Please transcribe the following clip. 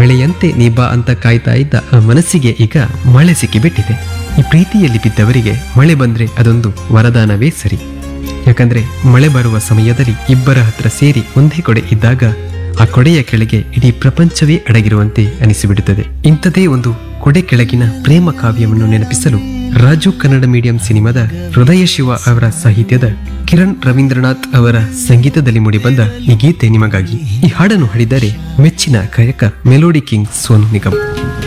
ಮಳೆಯಂತೆ ನೀ ಬಾ ಅಂತ ಕಾಯ್ತಾ ಇದ್ದ ಆ ಮನಸ್ಸಿಗೆ ಈಗ ಮಳೆ ಸಿಕ್ಕಿಬಿಟ್ಟಿದೆ ಈ ಪ್ರೀತಿಯಲ್ಲಿ ಬಿದ್ದವರಿಗೆ ಮಳೆ ಬಂದ್ರೆ ಅದೊಂದು ವರದಾನವೇ ಸರಿ ಯಾಕಂದ್ರೆ ಮಳೆ ಬರುವ ಸಮಯದಲ್ಲಿ ಇಬ್ಬರ ಹತ್ರ ಸೇರಿ ಒಂದೇ ಕೊಡೆ ಇದ್ದಾಗ ಆ ಕೊಡೆಯ ಕೆಳಗೆ ಇಡೀ ಪ್ರಪಂಚವೇ ಅಡಗಿರುವಂತೆ ಅನಿಸಿಬಿಡುತ್ತದೆ ಇಂಥದೇ ಒಂದು ಕೊಡೆ ಕೆಳಗಿನ ಪ್ರೇಮ ಕಾವ್ಯವನ್ನು ನೆನಪಿಸಲು ರಾಜು ಕನ್ನಡ ಮೀಡಿಯಂ ಸಿನಿಮಾದ ಹೃದಯ ಶಿವ ಅವರ ಸಾಹಿತ್ಯದ ಕಿರಣ್ ರವೀಂದ್ರನಾಥ್ ಅವರ ಸಂಗೀತದಲ್ಲಿ ಮೂಡಿಬಂದ ಈ ಗೀತೆ ನಿಮಗಾಗಿ ಈ ಹಾಡನ್ನು ಹಾಡಿದರೆ ಮೆಚ್ಚಿನ ಗಾಯಕ ಮೆಲೋಡಿ ಕಿಂಗ್ ಸೋನು ನಿಗಮ್